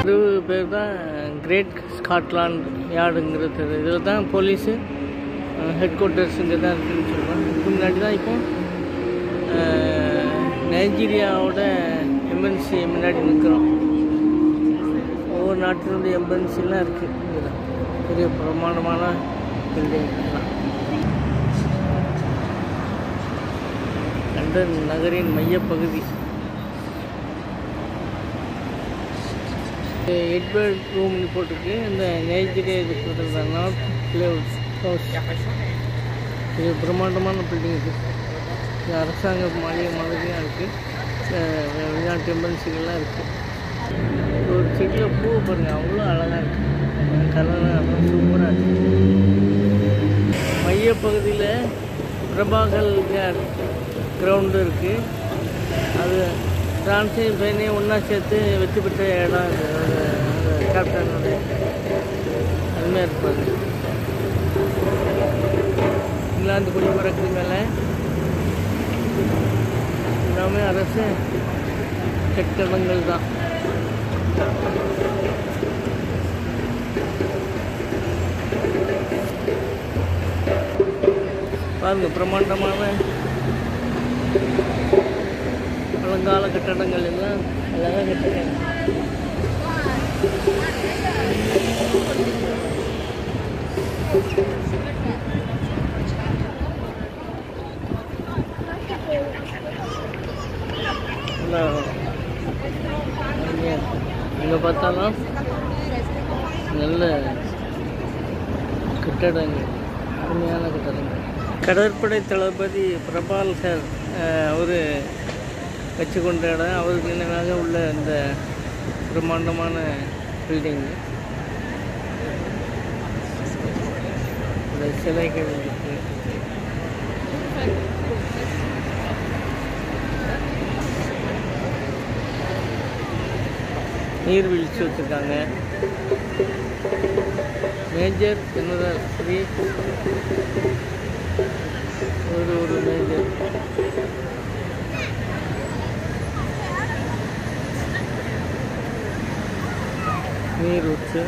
இது பேர் தான் கிரேட் ஸ்காட்லாண்ட் யார்டுங்கிறது இதில் தான் போலீஸு ஹெட் குவார்ட்டர்ஸ் இங்கே தான் இருக்குதுன்னு சொல்லுவாங்க இதுக்கு முன்னாடி தான் இப்போ அஹ், நைஜீரியாவோட எம்என்சி முன்னாடி நிற்கிறோம் ஒவ்வொரு நாட்டினுடைய எம்பன்சிலாம் இருக்குது இதில் பெரிய பிரமாண்டமான பில்டிங் எல்லாம் லண்டன் நகரின் மையப்பகுதி எட்வர்ட் ரூம்னு போட்டிருக்கு இந்த நைஜீரியா இது போட்டிருந்தா நார்த் கிளவுட் ஹவுஸ் இது பிரம்மாண்டமான பில்டிங் இது இது அரசாங்க மாளிகை மாதிரியாக இருக்குது வெளிநாட்டு எம்பன்சிகள்லாம் இருக்குது ஒரு செடியில் பூ பாருங்க அவ்வளோ அழகாக இருக்குது கலராக அவ்வளோ சூப்பராக இருக்குது மையப்பகுதியில் பிரபாகல் கிரவுண்டு இருக்குது அது பிரான்ஸையும் ஸ்பெயினையும் ஒன்றா சேர்த்து வெற்றி பெற்ற இடம் இது ஒரு ஒரு கேப்டனுடைய அருமையாக இருப்பாங்க இங்கிலாந்து கொடி பறக்குது மேலே எல்லாமே அரசு கட்டடங்கள் தான் பாருங்க பிரம்மாண்டமான பழங்கால கட்டடங்கள் எல்லாம் அழகாக கட்டிருக்காங்க நல்லா அருமையா இருக்கு. எங்க பார்த்தாலும் நல்ல கட்டடங்கள் அருமையான கட்டடங்கள் கடற்படை தளபதி பிரபால்கர் அவர் வச்சு கொண்ட இடம் அவருக்கு நினைவாக உள்ள இந்த பிரம்மாண்டமான பில்டிங் இந்த சிலைகள் இருக்கு நீர்வீழ்ச்சி வச்சுருக்காங்க மேஜர் ஜெனரல் ஸ்ரீ ஒரு ஒரு மேஜர் நீர் ஊற்று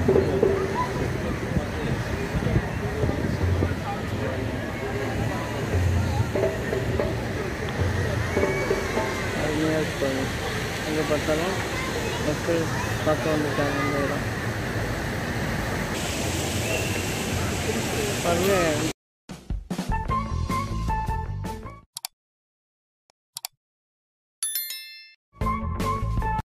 அருமையாக இருப்பாங்க எங்கே பார்த்தாலும் மக்கள் பார்க்க வந்துட்டாங்க இந்த இடம் பாருங்க